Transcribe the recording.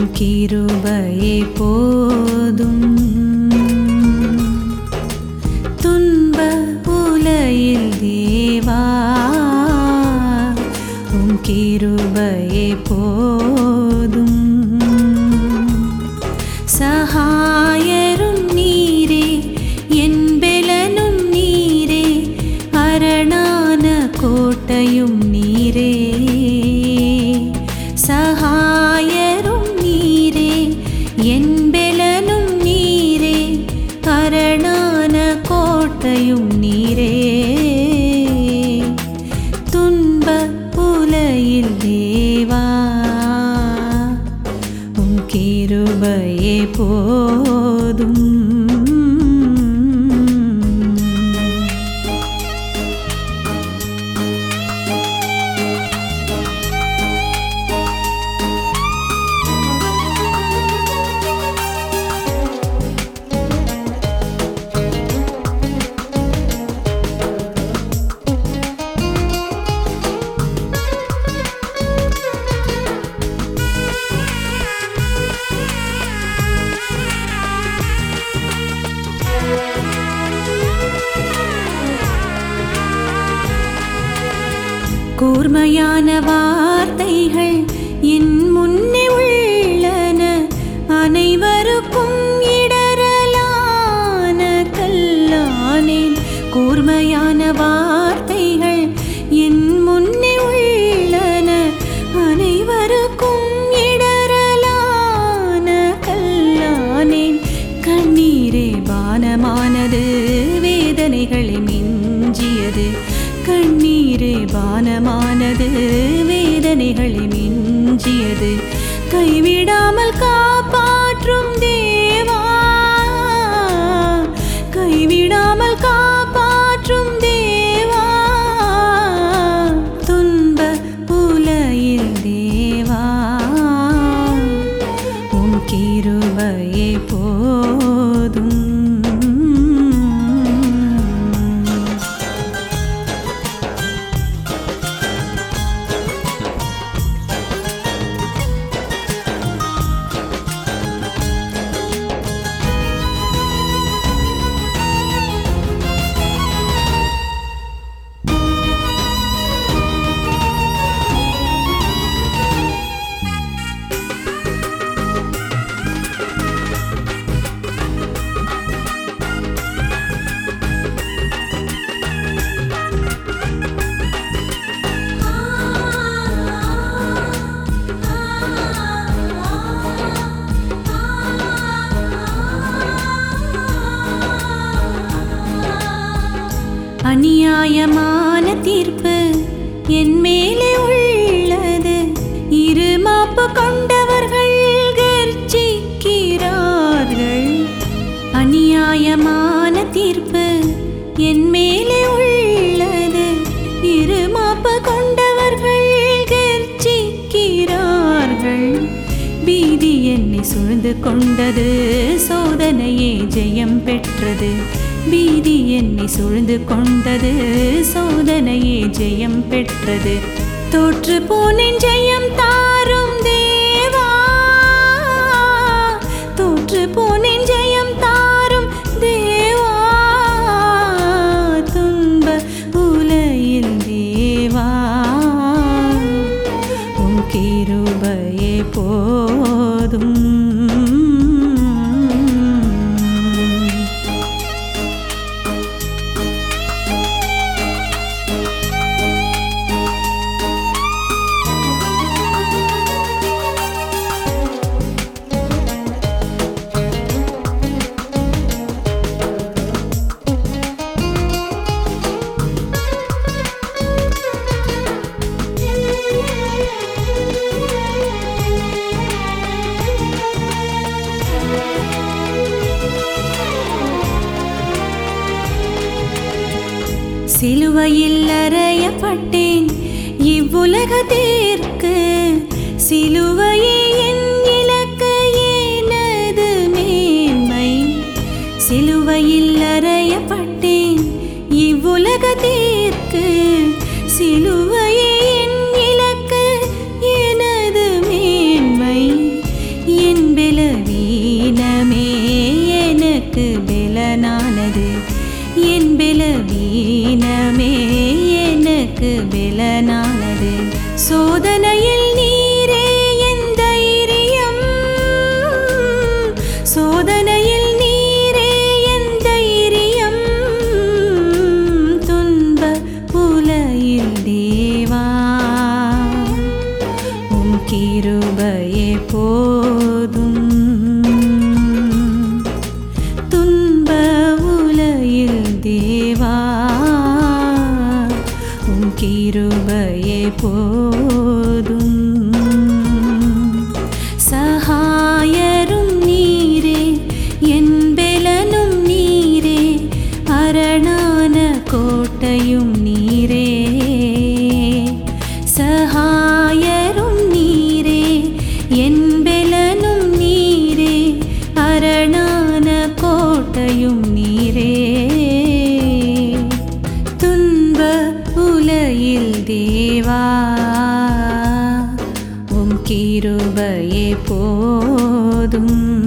உம் கிருபையே போதும் துன்ப உலையில் தேவா உம் கிருபையே போதும் சகாயரும் நீரே என் பெலனும் நீரே அரணான கோட்டையும் நீரே சகாயரும் நீரே என் பெலனும் நீரே அரணான கோட்டையும் நீரே துன்ப உலையில் தேவா உம் கிருபையே போதும் கூர்மையான வார்த்தைகள் என் முன்னே உள்ளன அனைவருக்கும் இடரலான கல்லானேன் கூர்மையான வார்த்தைகள் என் முன்னே உள்ளன அனைவருக்கும் இடரலான கல்லானேன் கண்ணீரே பானமானது வேதனைகளை மிஞ்சியது கண்ணீரே பானமானது வேதனைகளை மிஞ்சியது கைவிடாமல் காப்பாற்றும் தேவா கைவிடாமல் காப்பாற்றும் தேவா துன்ப உலையில் தேவா உம் கிருபையே போதும் அநியாயமான தீர்ப்பு என் மேலே உள்ளது இருமாப்பு கொண்டவர்கள் கர்ச்சிக்கிறார்கள் அநியாயமான தீர்ப்பு என் மேலே உள்ளது இருமாப்பு கொண்டவர்கள் கர்ச்சிக்கிறார்கள் பீதி என்னை சூழ்ந்து கொண்டது சோதனையே ஜெயம் பெற்றது பீதி என்னை சூழ்ந்து கொண்டது சோதனையே ஜெயம் பெற்றது தோற்று போனேன் ஜெயம் தாரும் தேவா தோற்று போனேன் ஜெயம் தாரும் தேவா துன்ப உலையில் தேவா உம் கிருபையே போதும் சிலுவையில் அறையப்பட்டேன் இவ்வுலகத்திற்கு சிலுவையே என் இலக்கு எனது மேன்மை சிலுவையில் அறையப்பட்டேன் இவ்வுலகத்திற்கு சிலுவையே என் இலக்கு எனது மேன்மை எனக்கு பெலனானது சோதனையில் நீரே என் தைரியம் சோதனையில் நீரே என் தைரியம் துன்ப புலையில் தேவா உம் கிருபையே போதும் துன்ப உலையில் தேவா உம் கிருபையே போதும் சகாயரும் நீரே என் பெலனும் நீரே அரணான கோட்டையும் நீரே சகாயரும் நீரே என் பெலனும் நீரே அரணான கோட்டையும் நீரே துன்ப உலையில் தேவா உம் கிருபையே போதும்